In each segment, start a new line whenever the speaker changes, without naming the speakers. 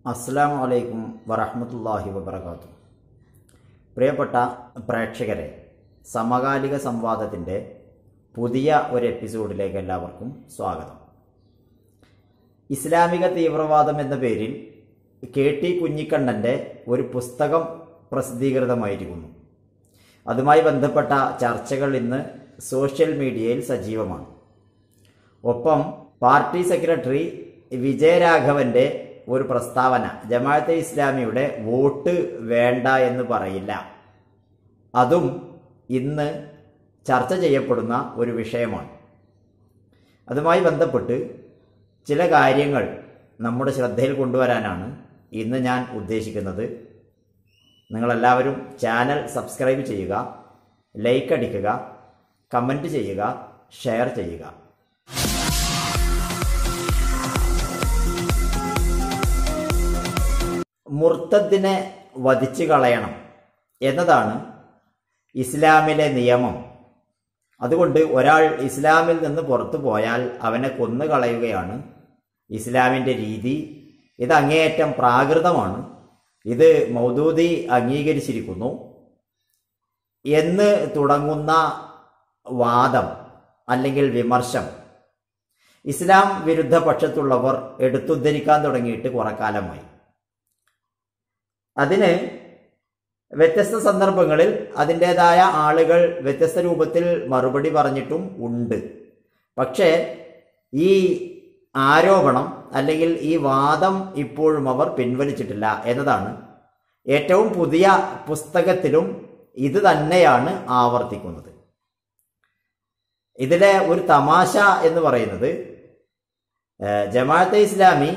അസ്സാം വലൈക്കും വറഹമത്തല്ലാഹി വബർക്കാത്തു പ്രിയപ്പെട്ട പ്രേക്ഷകരെ സമകാലിക സംവാദത്തിൻ്റെ പുതിയ ഒരു എപ്പിസോഡിലേക്ക് എല്ലാവർക്കും സ്വാഗതം ഇസ്ലാമിക തീവ്രവാദം എന്ന പേരിൽ കെ ടി കുഞ്ഞിക്കണ്ണൻ്റെ ഒരു പുസ്തകം പ്രസിദ്ധീകൃതമായിരിക്കുന്നു അതുമായി ബന്ധപ്പെട്ട ചർച്ചകൾ ഇന്ന് സോഷ്യൽ മീഡിയയിൽ സജീവമാണ് ഒപ്പം പാർട്ടി സെക്രട്ടറി വിജയരാഘവന്റെ ഒരു പ്രസ്താവന ജമാഅത്തെ ഇസ്ലാമിയുടെ വോട്ട് വേണ്ട എന്ന് പറയില്ല അതും ഇന്ന് ചർച്ച ചെയ്യപ്പെടുന്ന ഒരു വിഷയമാണ് അതുമായി ബന്ധപ്പെട്ട് ചില കാര്യങ്ങൾ നമ്മുടെ ശ്രദ്ധയിൽ കൊണ്ടുവരാനാണ് ഇന്ന് ഞാൻ ഉദ്ദേശിക്കുന്നത് നിങ്ങളെല്ലാവരും ചാനൽ സബ്സ്ക്രൈബ് ചെയ്യുക ലൈക്ക് അടിക്കുക കമൻറ്റ് ചെയ്യുക ഷെയർ ചെയ്യുക മുർത്തദിനെ വധിച്ചു കളയണം എന്നതാണ് ഇസ്ലാമിലെ നിയമം അതുകൊണ്ട് ഒരാൾ ഇസ്ലാമിൽ നിന്ന് പുറത്തു പോയാൽ അവനെ കൊന്നു കളയുകയാണ് ഇസ്ലാമിൻ്റെ രീതി ഇത് അങ്ങേയറ്റം പ്രാകൃതമാണ് ഇത് മൗദൂദി അംഗീകരിച്ചിരിക്കുന്നു എന്ന് തുടങ്ങുന്ന വാദം അല്ലെങ്കിൽ വിമർശം ഇസ്ലാം വിരുദ്ധ പക്ഷത്തുള്ളവർ എടുത്തുദ്ധരിക്കാൻ തുടങ്ങിയിട്ട് കുറെ കാലമായി അതിന് വ്യത്യസ്ത സന്ദർഭങ്ങളിൽ അതിൻ്റെതായ ആളുകൾ വ്യത്യസ്ത രൂപത്തിൽ മറുപടി പറഞ്ഞിട്ടും ഉണ്ട് പക്ഷേ ഈ ആരോപണം അല്ലെങ്കിൽ ഈ വാദം ഇപ്പോഴും അവർ പിൻവലിച്ചിട്ടില്ല എന്നതാണ് ഏറ്റവും പുതിയ പുസ്തകത്തിലും ഇത് തന്നെയാണ് ആവർത്തിക്കുന്നത് ഇതിലെ ഒരു തമാശ എന്ന് പറയുന്നത് ജമാഅത്തെ ഇസ്ലാമി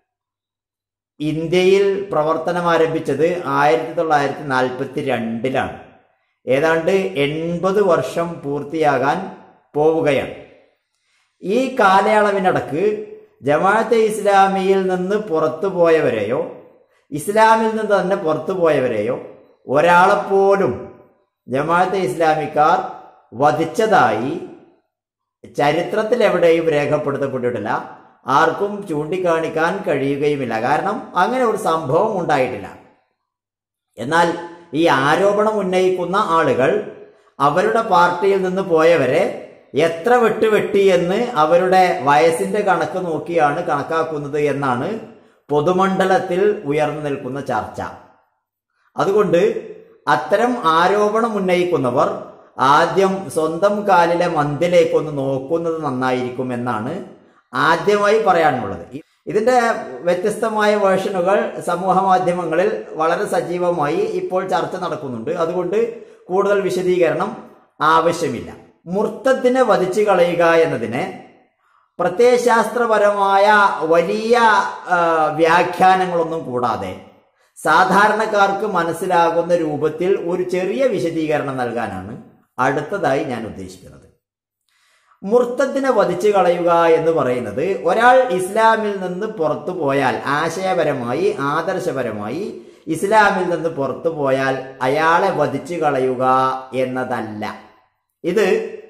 ഇന്ത്യയിൽ പ്രവർത്തനം ആരംഭിച്ചത് ആയിരത്തി തൊള്ളായിരത്തി നാൽപ്പത്തി രണ്ടിലാണ് ഏതാണ്ട് എൺപത് വർഷം പൂർത്തിയാകാൻ പോവുകയാണ് ഈ കാലയളവിനടക്ക് ജമാഅത്തെ ഇസ്ലാമിയിൽ നിന്ന് പുറത്തു പോയവരെയോ ഇസ്ലാമിൽ നിന്ന് തന്നെ പുറത്തു പോയവരെയോ ഒരാളെപ്പോലും ജമാഅത്തെ ഇസ്ലാമിക്കാർ വധിച്ചതായി ചരിത്രത്തിൽ എവിടെയും രേഖപ്പെടുത്തപ്പെട്ടിട്ടില്ല ആർക്കും ചൂണ്ടിക്കാണിക്കാൻ കഴിയുകയുമില്ല കാരണം അങ്ങനെ ഒരു സംഭവം ഉണ്ടായിട്ടില്ല എന്നാൽ ഈ ആരോപണം ഉന്നയിക്കുന്ന ആളുകൾ അവരുടെ പാർട്ടിയിൽ നിന്ന് പോയവരെ എത്ര വെട്ടുവെട്ടി എന്ന് അവരുടെ വയസ്സിന്റെ കണക്ക് നോക്കിയാണ് കണക്കാക്കുന്നത് എന്നാണ് പൊതുമണ്ഡലത്തിൽ ഉയർന്നു നിൽക്കുന്ന ചർച്ച അതുകൊണ്ട് അത്തരം ആരോപണം ഉന്നയിക്കുന്നവർ ആദ്യം സ്വന്തം കാലിലെ മന്ദിലേക്കൊന്ന് നോക്കുന്നത് നന്നായിരിക്കും എന്നാണ് ആദ്യമായി പറയാനുള്ളത് ഇതിന്റെ വ്യത്യസ്തമായ വേർഷനുകൾ സമൂഹ മാധ്യമങ്ങളിൽ വളരെ സജീവമായി ഇപ്പോൾ ചർച്ച നടക്കുന്നുണ്ട് അതുകൊണ്ട് കൂടുതൽ വിശദീകരണം ആവശ്യമില്ല മുർത്തത്തിനെ വധിച്ചു കളയുക എന്നതിനെ പ്രത്യയശാസ്ത്രപരമായ വലിയ വ്യാഖ്യാനങ്ങളൊന്നും കൂടാതെ സാധാരണക്കാർക്ക് മനസ്സിലാകുന്ന രൂപത്തിൽ ഒരു ചെറിയ വിശദീകരണം നൽകാനാണ് അടുത്തതായി ഞാൻ ഉദ്ദേശിക്കുന്നത് മുർത്തത്തിനെ വധിച്ചു കളയുക എന്ന് പറയുന്നത് ഒരാൾ ഇസ്ലാമിൽ നിന്ന് പുറത്തു പോയാൽ ആശയപരമായി ആദർശപരമായി ഇസ്ലാമിൽ നിന്ന് പുറത്തു പോയാൽ അയാളെ വധിച്ചു കളയുക എന്നതല്ല ഇത്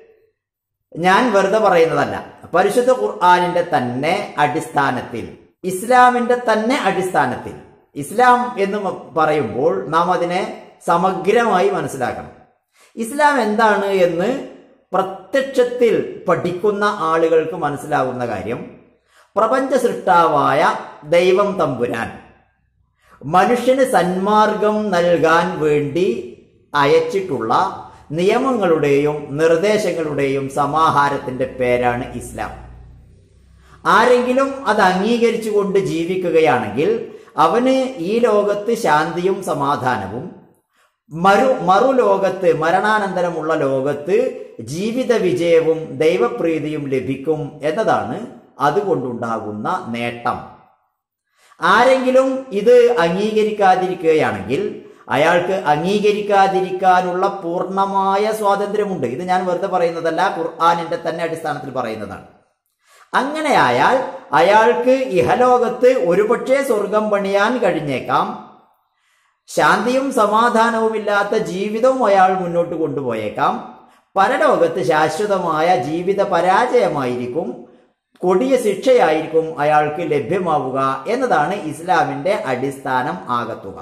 ഞാൻ വെറുതെ പറയുന്നതല്ല പരിശുദ്ധ ഖുർആാനിന്റെ തന്നെ അടിസ്ഥാനത്തിൽ ഇസ്ലാമിന്റെ തന്നെ അടിസ്ഥാനത്തിൽ ഇസ്ലാം എന്ന് പറയുമ്പോൾ നാം അതിനെ സമഗ്രമായി മനസ്സിലാക്കണം ഇസ്ലാം എന്താണ് എന്ന് പ്രത്യക്ഷത്തിൽ പഠിക്കുന്ന ആളുകൾക്ക് മനസ്സിലാകുന്ന കാര്യം പ്രപഞ്ച സൃഷ്ടാവായ ദൈവം തമ്പുരാൻ മനുഷ്യന് സന്മാർഗം നൽകാൻ വേണ്ടി അയച്ചിട്ടുള്ള നിയമങ്ങളുടെയും നിർദ്ദേശങ്ങളുടെയും സമാഹാരത്തിന്റെ പേരാണ് ഇസ്ലാം ആരെങ്കിലും അത് അംഗീകരിച്ചുകൊണ്ട് ജീവിക്കുകയാണെങ്കിൽ അവന് ഈ ലോകത്ത് ശാന്തിയും സമാധാനവും മറു മറുലോകത്ത് മരണാനന്തരമുള്ള ലോകത്ത് ജീവിത വിജയവും ദൈവപ്രീതിയും ലഭിക്കും എന്നതാണ് അതുകൊണ്ടുണ്ടാകുന്ന നേട്ടം ആരെങ്കിലും ഇത് അംഗീകരിക്കാതിരിക്കുകയാണെങ്കിൽ അയാൾക്ക് അംഗീകരിക്കാതിരിക്കാനുള്ള പൂർണ്ണമായ സ്വാതന്ത്ര്യമുണ്ട് ഇത് ഞാൻ വെറുതെ പറയുന്നതല്ല ഖുർആാനിന്റെ തന്നെ അടിസ്ഥാനത്തിൽ പറയുന്നതാണ് അങ്ങനെയായാൽ അയാൾക്ക് ഇഹലോകത്ത് ഒരുപക്ഷെ സ്വർഗം പണിയാൻ കഴിഞ്ഞേക്കാം ശാന്തിയും സമാധാനവുമില്ലാത്ത ജീവിതവും അയാൾ മുന്നോട്ട് കൊണ്ടുപോയേക്കാം പരലോകത്ത് ശാശ്വതമായ ജീവിത പരാജയമായിരിക്കും കൊടിയ ശിക്ഷയായിരിക്കും അയാൾക്ക് ലഭ്യമാവുക എന്നതാണ് ഇസ്ലാമിന്റെ അടിസ്ഥാനം ആകത്തുക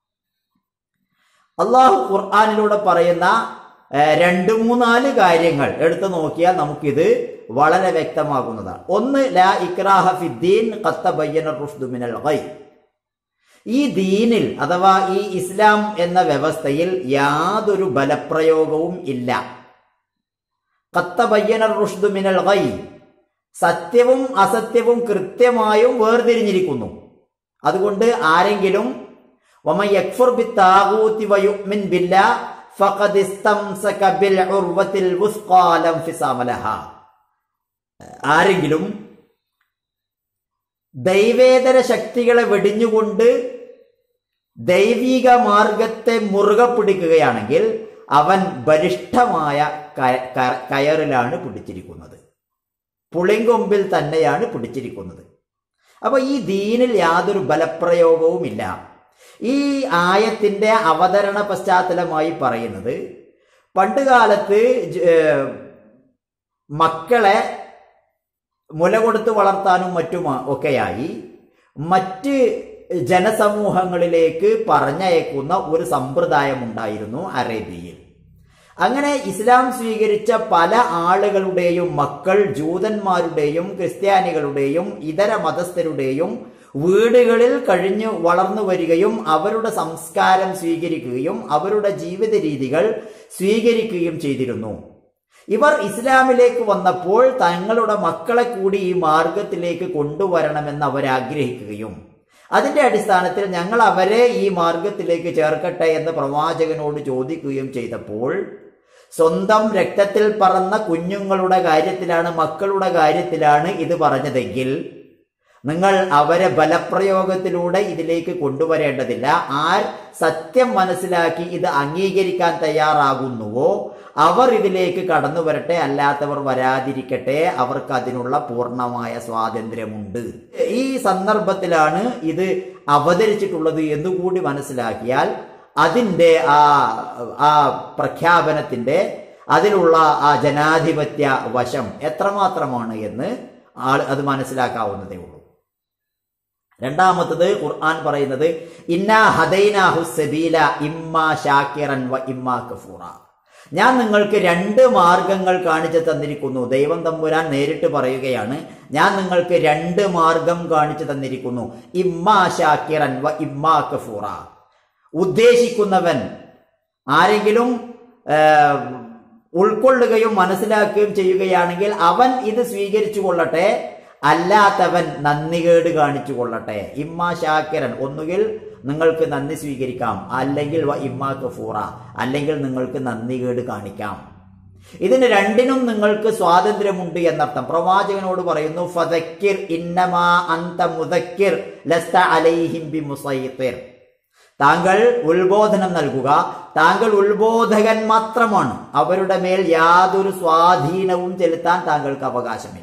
അള്ളാഹു ഖുർആാനിലൂടെ പറയുന്ന ഏഹ്, രണ്ട് മൂന്നാല് കാര്യങ്ങൾ എടുത്തു നോക്കിയാൽ നമുക്കിത് വളരെ വ്യക്തമാകുന്നതാണ് ഒന്ന് ലാ ഇക്രാഹ ഫിദ്ദീൻ ഖത്ത ബയ്യന റുഷ്ദു മിനൽ ഗൈ ഈ ദീനിൽ അഥവാ ഈ ഇസ്ലാം എന്ന വ്യവസ്ഥയിൽ യാതൊരു ബലപ്രയോഗവും ഇല്ല ഖത്ത ബയ്യന റുഷ്ദു മിനൽ ഗൈ സത്യവും അസത്യവും കൃത്യമായും വേർതിരിഞ്ഞിരിക്കുന്നു അതുകൊണ്ട് ആരെങ്കിലും വമൻ യക്ഫുർ ബിത്താഗൂതി വയുഅ്മിൻ ബില്ലാ ഫഖദ് ഇസ്തംസക ബിൽ ഉർവത്തിൽ വുസ്ഖാ ലം ഫിസാമ ലഹാ ആരെങ്കിലും ദൈവേതര ശക്തികളെ വെടിഞ്ഞുകൊണ്ട് ദൈവിക മാർഗത്തെ മുറുകെ പിടിക്കുകയാണെങ്കിൽ അവൻ ബലിഷ്ഠമായ ക- ക- കയറിലാണ് പിടിച്ചിരിക്കുന്നത് പുളിങ്കൊമ്പിൽ തന്നെയാണ് പിടിച്ചിരിക്കുന്നത് അപ്പൊ ഈ ദീനിൽ യാതൊരു ബലപ്രയോഗവുമില്ല ഈ ആയത്തിന്റെ അവതരണ പശ്ചാത്തലമായി പറയുന്നത് പണ്ടുകാലത്ത് ജ- ഏർ മക്കളെ മുല കൊടുത്ത് വളർത്താനും മറ്റും ഒക്കെയായി മറ്റ് ജനസമൂഹങ്ങളിലേക്ക് പറഞ്ഞയക്കുന്ന ഒരു സമ്പ്രദായമുണ്ടായിരുന്നു അറേബ്യയിൽ അങ്ങനെ ഇസ്ലാം സ്വീകരിച്ച പല ആളുകളുടെയും മക്കൾ ജൂതന്മാരുടെയും ക്രിസ്ത്യാനികളുടെയും ഇതര മതസ്ഥരുടെയും വീടുകളിൽ കഴിഞ്ഞു വളർന്നു വരികയും അവരുടെ സംസ്കാരം സ്വീകരിക്കുകയും അവരുടെ ജീവിത രീതികൾ സ്വീകരിക്കുകയും ചെയ്തിരുന്നു ഇവർ ഇസ്ലാമിലേക്ക് വന്നപ്പോൾ തങ്ങളുടെ മക്കളെ കൂടി ഈ മാർഗത്തിലേക്ക് കൊണ്ടുവരണമെന്ന് അവർ ആഗ്രഹിക്കുകയും അതിന്റെ അടിസ്ഥാനത്തിൽ ഞങ്ങൾ അവരെ ഈ മാർഗത്തിലേക്ക് ചേർക്കട്ടെ എന്ന് പ്രവാചകനോട് ചോദിക്കുകയും ചെയ്തപ്പോൾ സ്വന്തം രക്തത്തിൽ പറന്ന കുഞ്ഞുങ്ങളുടെ കാര്യത്തിലാണ് മക്കളുടെ കാര്യത്തിലാണ് ഇത് പറഞ്ഞതെങ്കിൽ നിങ്ങൾ അവരെ ബലപ്രയോഗത്തിലൂടെ ഇതിലേക്ക് കൊണ്ടുവരേണ്ടതില്ല ആർ സത്യം മനസ്സിലാക്കി ഇത് അംഗീകരിക്കാൻ തയ്യാറാകുന്നുവോ അവർ ഇതിലേക്ക് കടന്നു വരട്ടെ അല്ലാത്തവർ വരാതിരിക്കട്ടെ അവർക്ക് അതിനുള്ള പൂർണ്ണമായ സ്വാതന്ത്ര്യമുണ്ട് ഈ സന്ദർഭത്തിലാണ് ഇത് അവതരിച്ചിട്ടുള്ളത് എന്നുകൂടി മനസ്സിലാക്കിയാൽ അതിൻ്റെ ആ ആ പ്രഖ്യാപനത്തിന്റെ അതിലുള്ള ആ ജനാധിപത്യ വശം എത്രമാത്രമാണ് എന്ന് ആൾ അത് മനസ്സിലാക്കാവുന്നതേ ഉള്ളൂ രണ്ടാമത്തത് ഖുർആൻ പറയുന്നത് ഇന്നാ ഹദൈനാഹു സബീല ഇമ്മാ ഷാക്കിറൻ വ ഇമ്മാ കഫൂറ ഞാൻ നിങ്ങൾക്ക് രണ്ട് മാർഗങ്ങൾ കാണിച്ചു തന്നിരിക്കുന്നു ദൈവം തമ്പുരാൻ നേരിട്ട് പറയുകയാണ് ഞാൻ നിങ്ങൾക്ക് രണ്ട് മാർഗം കാണിച്ചു തന്നിരിക്കുന്നു ഇമ്മാ ഷാക്കിറൻ വ ഇമ്മാ കഫൂറ ഉദ്ദേശിക്കുന്നവൻ ആരെങ്കിലും ഏഹ്, ഉൾക്കൊള്ളുകയും മനസ്സിലാക്കുകയും ചെയ്യുകയാണെങ്കിൽ അവൻ ഇത് സ്വീകരിച്ചു കൊള്ളട്ടെ അല്ലാത്തവൻ നന്ദികേട് കാണിച്ചു കൊള്ളട്ടെ ഇമ്മാ ഷാക്കിരൻ ഒന്നുകിൽ നിങ്ങൾക്ക് നന്ദി സ്വീകരിക്കാം അല്ലെങ്കിൽ വ ഇമ്മാ കഫൂറ അല്ലെങ്കിൽ നിങ്ങൾക്ക് നന്ദികേട് കാണിക്കാം ഇതിന് രണ്ടിനും നിങ്ങൾക്ക് സ്വാതന്ത്ര്യമുണ്ട് എന്നർത്ഥം പ്രവാചകനോട് പറയുന്നു ഫതക്കിർ ഇന്നമാ അന്ത മുദക്കിർ ലസ്ത അലൈഹിം ബി മുസൈത്തിർ താങ്കൾ ഉത്ബോധനം നൽകുക താങ്കൾ ഉത്ബോധകൻ മാത്രമാണ് അവരുടെ മേൽ യാതൊരു സ്വാധീനവും ചെലുത്താൻ താങ്കൾക്ക് അവകാശമില്ല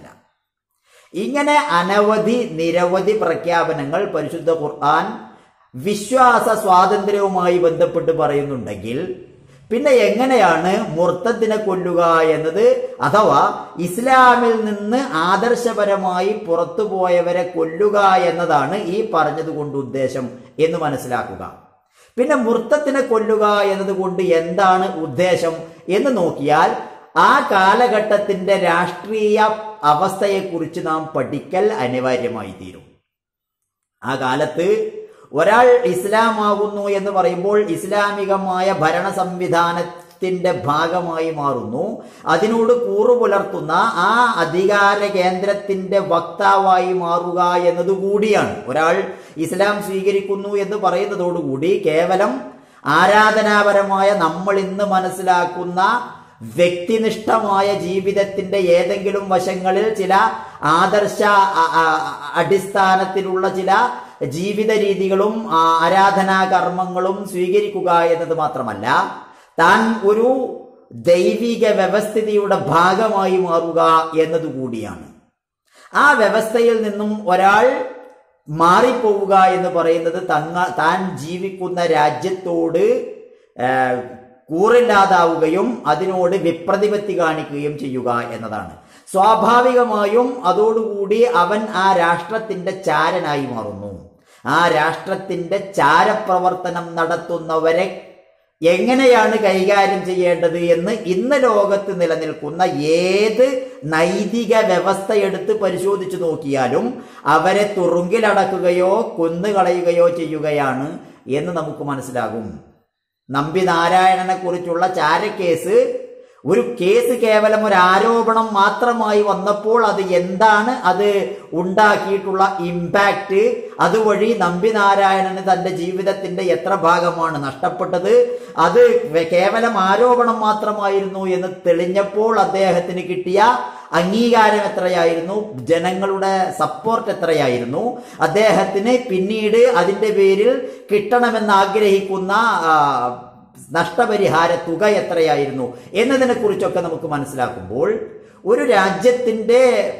ഇങ്ങനെ അനവധി നിരവധി പ്രഖ്യാപനങ്ങൾ പരിശുദ്ധ ഖുർആൻ വിശ്വാസ സ്വാതന്ത്ര്യവുമായി ബന്ധപ്പെട്ട് പറയുന്നുണ്ടെങ്കിൽ പിന്നെ എങ്ങനെയാണ് മുർത്തത്തിനെ കൊല്ലുക എന്നത് അഥവാ ഇസ്ലാമിൽ നിന്ന് ആദർശപരമായി പുറത്തുപോയവരെ കൊല്ലുക എന്നതാണ് ഈ പറഞ്ഞതുകൊണ്ട് ഉദ്ദേശം എന്ന് മനസ്സിലാക്കുക പിന്നെ മുർത്തത്തിനെ കൊല്ലുക എന്നതുകൊണ്ട് എന്താണ് ഉദ്ദേശം എന്ന് നോക്കിയാൽ ആ കാലഘട്ടത്തിന്റെ രാഷ്ട്രീയ അവസ്ഥയെക്കുറിച്ച് നാം പഠിക്കൽ അനിവാര്യമായി തീരും ആ കാലത്ത് ഒരാൾ ഇസ്ലാമാകുന്നു എന്ന് പറയുമ്പോൾ ഇസ്ലാമികമായ ഭരണ സംവിധാനത്തിന്റെ ഭാഗമായി മാറുന്നു അതിനോട് കൂറു പുലർത്തുന്ന ആ അധികാര കേന്ദ്രത്തിന്റെ വക്താവായി മാറുക എന്നതുകൂടിയാണ് ഒരാൾ ഇസ്ലാം സ്വീകരിക്കുന്നു എന്ന് പറയുന്നതോടുകൂടി കേവലം ആരാധനാപരമായ നമ്മൾ ഇന്ന് മനസ്സിലാക്കുന്ന വ്യക്തിനിഷ്ഠമായ ജീവിതത്തിന്റെ ഏതെങ്കിലും വശങ്ങളിൽ ചില ആദർശ അ- അ- അടിസ്ഥാനത്തിലുള്ള ചില ജീവിത രീതികളും ആ, ആരാധനാ കർമ്മങ്ങളും സ്വീകരിക്കുക എന്നത് മാത്രമല്ല താൻ ഒരു ദൈവിക വ്യവസ്ഥിതിയുടെ ഭാഗമായി മാറുക എന്നതുകൂടിയാണ് ആ വ്യവസ്ഥയിൽ നിന്നും ഒരാൾ മാറിപ്പോവുക എന്ന് പറയുന്നത് തങ്ങ താൻ ജീവിക്കുന്ന രാജ്യത്തോട് ആ, കൂറില്ലാതാവുകയും അതിനോട് വിപ്രതിപത്തി കാണിക്കുകയും ചെയ്യുക എന്നതാണ് സ്വാഭാവികമായും അതോടുകൂടി അവൻ ആ രാഷ്ട്രത്തിന്റെ ചാരനായി മാറുന്നു ആ രാഷ്ട്രത്തിന്റെ ചാരപ്രവർത്തനം നടത്തുന്നവരെ എങ്ങനെയാണ് കൈകാര്യം ചെയ്യേണ്ടത് എന്ന് ഇന്ന് ലോകത്ത് നിലനിൽക്കുന്ന ഏത് നൈതിക വ്യവസ്ഥ എടുത്ത് പരിശോധിച്ചു നോക്കിയാലും അവരെ തുറുങ്കിലടക്കുകയോ കൊന്നുകളയുകയോ ചെയ്യുകയാണ് എന്ന് നമുക്ക് മനസ്സിലാകും നമ്പി നാരായണനെ കുറിച്ചുള്ള ചാരക്കേസ് ഒരു കേസ് കേവലം ഒരു ആരോപണം മാത്രമായി വന്നപ്പോൾ അത് എന്താണ് അത് ഉണ്ടാക്കിയിട്ടുള്ള ഇമ്പാക്റ്റ് അതുവഴി നമ്പി നാരായണന് തന്റെ ജീവിതത്തിന്റെ എത്ര ഭാഗമാണ് നഷ്ടപ്പെട്ടത് അത് കേവലം ആരോപണം മാത്രമായിരുന്നു എന്ന് തെളിഞ്ഞപ്പോൾ അദ്ദേഹത്തിന് കിട്ടിയ അംഗീകാരം എത്രയായിരുന്നു ജനങ്ങളുടെ സപ്പോർട്ട് എത്രയായിരുന്നു അദ്ദേഹത്തിന് പിന്നീട് അതിന്റെ പേരിൽ കിട്ടണമെന്ന് ആഗ്രഹിക്കുന്ന ആ, നഷ്ടപരിഹാര തുക എത്രയായിരുന്നു എന്നതിനെ കുറിച്ചൊക്കെ നമുക്ക് മനസ്സിലാക്കുമ്പോൾ ഒരു രാജ്യത്തിന്റെ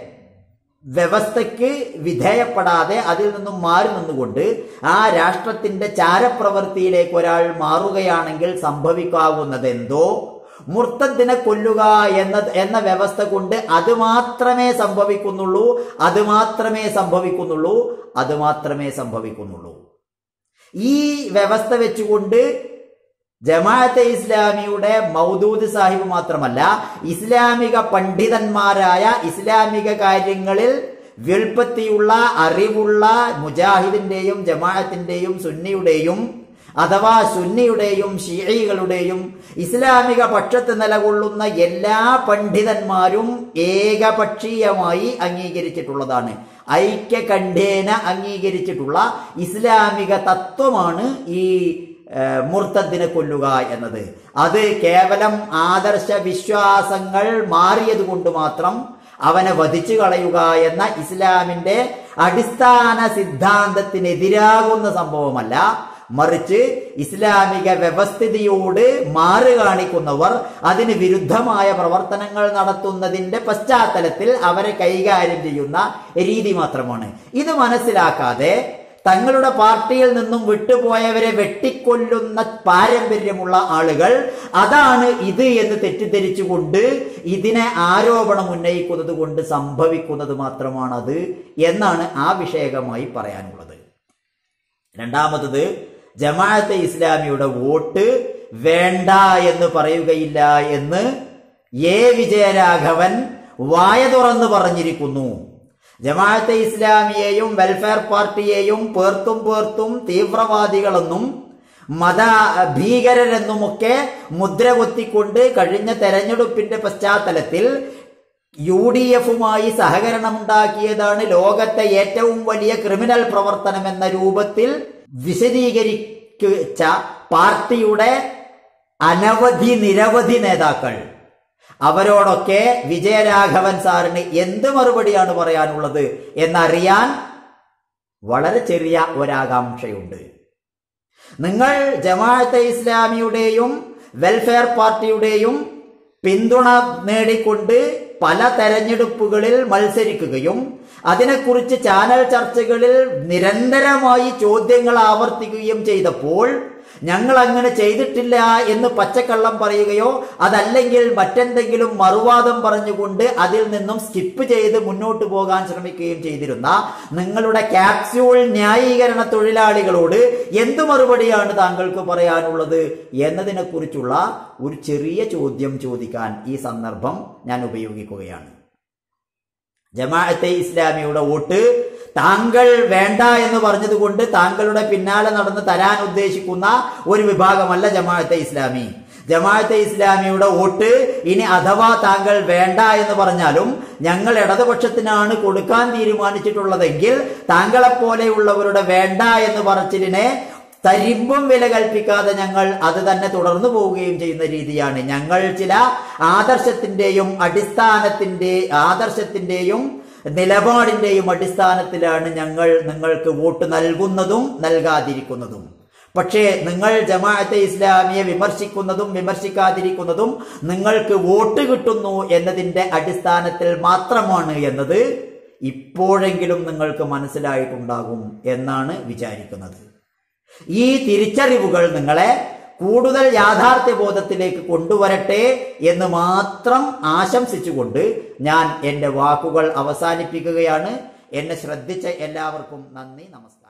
വ്യവസ്ഥയ്ക്ക് വിധേയപ്പെടാതെ അതിൽ നിന്നും മാറി നിന്നുകൊണ്ട് ആ രാഷ്ട്രത്തിന്റെ ചാരപ്രവൃത്തിയിലേക്ക് ഒരാൾ മാറുകയാണെങ്കിൽ സംഭവിക്കാവുന്നത് എന്തോ മുർത്തത്തിനെ കൊല്ലുക എന്ന എന്ന വ്യവസ്ഥ കൊണ്ട് അത് മാത്രമേ സംഭവിക്കുന്നുള്ളൂ അത് മാത്രമേ സംഭവിക്കുന്നുള്ളൂ അത് മാത്രമേ സംഭവിക്കുന്നുള്ളൂ ഈ വ്യവസ്ഥ വെച്ചുകൊണ്ട് ജമാഅത്തെ ഇസ്ലാമിയുടെ മൗദൂദ് സാഹിബ് മാത്രമല്ല ഇസ്ലാമിക പണ്ഡിതന്മാരായ ഇസ്ലാമിക കാര്യങ്ങളിൽ വ്യുൽപ്പത്തിയുള്ള അറിവുള്ള മുജാഹിദിന്റെയും ജമാഅത്തിന്റെയും സുന്നിയുടെയും അഥവാ സുന്നിയുടെയും ഷീഈകളുടെയും ഇസ്ലാമിക പക്ഷത്ത് നിലകൊള്ളുന്ന എല്ലാ പണ്ഡിതന്മാരും ഏകപക്ഷീയമായി അംഗീകരിച്ചിട്ടുള്ളതാണ് ഐക്യകണ്ഠേന അംഗീകരിച്ചിട്ടുട്ടുള്ള ഇസ്ലാമിക തത്വമാണ് ഈ ഏഹ്, മുർത്തദ്ദിനെ കൊല്ലുക എന്നത് അത് കേവലം ആദർശ വിശ്വാസങ്ങൾ മാറിയത് കൊണ്ട് മാത്രം അവനെ വധിച്ചു കളയുക എന്ന ഇസ്ലാമിന്റെ അടിസ്ഥാന സിദ്ധാന്തത്തിനെതിരാകുന്ന സംഭവമല്ല മറിച്ച് ഇസ്ലാമിക വ്യവസ്ഥിതിയോട് മാറ് കാണിക്കുന്നവർ അതിന് വിരുദ്ധമായ പ്രവർത്തനങ്ങൾ നടത്തുന്നതിന്റെ പശ്ചാത്തലത്തിൽ അവരെ കൈകാര്യം ചെയ്യുന്ന രീതി മാത്രമാണ് ഇത് മനസ്സിലാക്കാതെ തങ്ങളുടെ പാർട്ടിയിൽ നിന്നും വിട്ടുപോയവരെ വെട്ടിക്കൊല്ലുന്ന പാരമ്പര്യമുള്ള ആളുകൾ അതാണ് ഇത് എന്ന് തെറ്റിദ്ധരിച്ചുകൊണ്ട് ഇതിനെ ആരോപണം ഉന്നയിക്കുന്നത് കൊണ്ട് സംഭവിക്കുന്നത് മാത്രമാണത് എന്നാണ് ആ വിഷയകമായി പറയാനുള്ളത് രണ്ടാമത്തത് ജമാഅത്തെ ഇസ്ലാമിയുടെ വോട്ട് വേണ്ട എന്ന് പറയുകയില്ല എന്ന് എ വിജയരാഘവൻ വായ തുറന്ന് പറഞ്ഞിരിക്കുന്നു ജമാഅത്തെ ഇസ്ലാമിയെയും വെൽഫെയർ പാർട്ടിയെയും പേർത്തും പേർത്തും തീവ്രവാദികളെന്നും മത ഭീകരരെന്നുമൊക്കെ മുദ്ര കൊത്തിക്കൊണ്ട് കഴിഞ്ഞ തെരഞ്ഞെടുപ്പിന്റെ പശ്ചാത്തലത്തിൽ യു ഡി എഫുമായി സഹകരണമുണ്ടാക്കിയതാണ് ലോകത്തെ ഏറ്റവും വലിയ ക്രിമിനൽ പ്രവർത്തനം എന്ന രൂപത്തിൽ വിശദീകരിച്ച പാർട്ടിയുടെ അനവധി നിരവധി നേതാക്കൾ അവരോടൊക്കെ വിജയരാഘവൻ സാറിന് എന്ത് മറുപടിയാണ് പറയാനുള്ളത് എന്നറിയാൻ വളരെ ചെറിയ ഒരാകാംക്ഷയുണ്ട് നിങ്ങൾ ജമാഅത്തെ ഇസ്ലാമിയുടെയും വെൽഫെയർ പാർട്ടിയുടെയും പിന്തുണ നേടിക്കൊണ്ട് പല തെരഞ്ഞെടുപ്പുകളിൽ മത്സരിക്കുകയും അതിനെക്കുറിച്ച് ചാനൽ ചർച്ചകളിൽ നിരന്തരമായി ചോദ്യങ്ങൾ ആവർത്തിക്കുകയും ചെയ്തപ്പോൾ ഞങ്ങൾ അങ്ങനെ ചെയ്തിട്ടില്ല എന്ന് പച്ചക്കള്ളം പറയുകയോ അതല്ലെങ്കിൽ മറ്റെന്തെങ്കിലും മറുവാദം പറഞ്ഞുകൊണ്ട് അതിൽ നിന്നും സ്കിപ്പ് ചെയ്ത് മുന്നോട്ട് പോകാൻ ശ്രമിക്കുകയും ചെയ്തിരുന്ന നിങ്ങളുടെ ക്യാപ്സ്യൂൾ ന്യായീകരണ തൊഴിലാളികളോട് എന്ത് മറുപടിയാണ് താങ്കൾക്ക് പറയാനുള്ളത് എന്നതിനെക്കുറിച്ചുള്ള ഒരു ചെറിയ ചോദ്യം ചോദിക്കാൻ ഈ സന്ദർഭം ഞാൻ ഉപയോഗിക്കുകയാണ് ജമാഅത്തെ ഇസ്ലാമിയുടെ വോട്ട് താങ്കൾ വേണ്ട എന്ന് പറഞ്ഞതുകൊണ്ട് താങ്കളുടെ പിന്നാലെ നടന്ന് തരാൻ ഉദ്ദേശിക്കുന്ന ഒരു വിഭാഗമല്ല ജമാഅത്തെ ഇസ്ലാമി ജമാഅത്തെ ഇസ്ലാമിയുടെ വോട്ട് ഇനി അഥവാ താങ്കൾ വേണ്ട എന്ന് പറഞ്ഞാലും ഞങ്ങൾ ഇടതുപക്ഷത്തിനാണ് കൊടുക്കാൻ തീരുമാനിച്ചിട്ടുള്ളതെങ്കിൽ താങ്കളെപ്പോലെയുള്ളവരുടെ വേണ്ട എന്ന് പറച്ചിലിനെ തരിമ്പും വില കൽപ്പിക്കാതെ ഞങ്ങൾ അത് തന്നെ തുടർന്നു പോവുകയും ചെയ്യുന്ന രീതിയാണ് ഞങ്ങൾ ചില ആദർശത്തിന്റെയും അടിസ്ഥാനത്തിന്റെ ആദർശത്തിന്റെയും നിലപാടിന്റെയും അടിസ്ഥാനത്തിലാണ് ഞങ്ങൾ നിങ്ങൾക്ക് വോട്ട് നൽകുന്നതും നൽകാതിരിക്കുന്നതും പക്ഷേ നിങ്ങൾ ജമാഅത്തെ ഇസ്ലാമിയെ വിമർശിക്കുന്നതും വിമർശിക്കാതിരിക്കുന്നതും നിങ്ങൾക്ക് വോട്ട് കിട്ടുന്നു എന്നതിന്റെ അടിസ്ഥാനത്തിൽ മാത്രമാണ് എന്നത് ഇപ്പോഴെങ്കിലും നിങ്ങൾക്ക് മനസ്സിലായിട്ടുണ്ടാകും എന്നാണ് വിചാരിക്കുന്നത് ഈ തിരിച്ചറിവുകൾ നിങ്ങളെ കൂടുതൽ യാഥാർത്ഥ്യ ബോധത്തിലേക്ക് കൊണ്ടുവരട്ടെ എന്ന് മാത്രം ആശംസിച്ചുകൊണ്ട് ഞാൻ എൻ്റെ വാക്കുകൾ അവസാനിപ്പിക്കുകയാണ് എന്നെ ശ്രദ്ധിച്ച എല്ലാവർക്കും നന്ദി നമസ്കാരം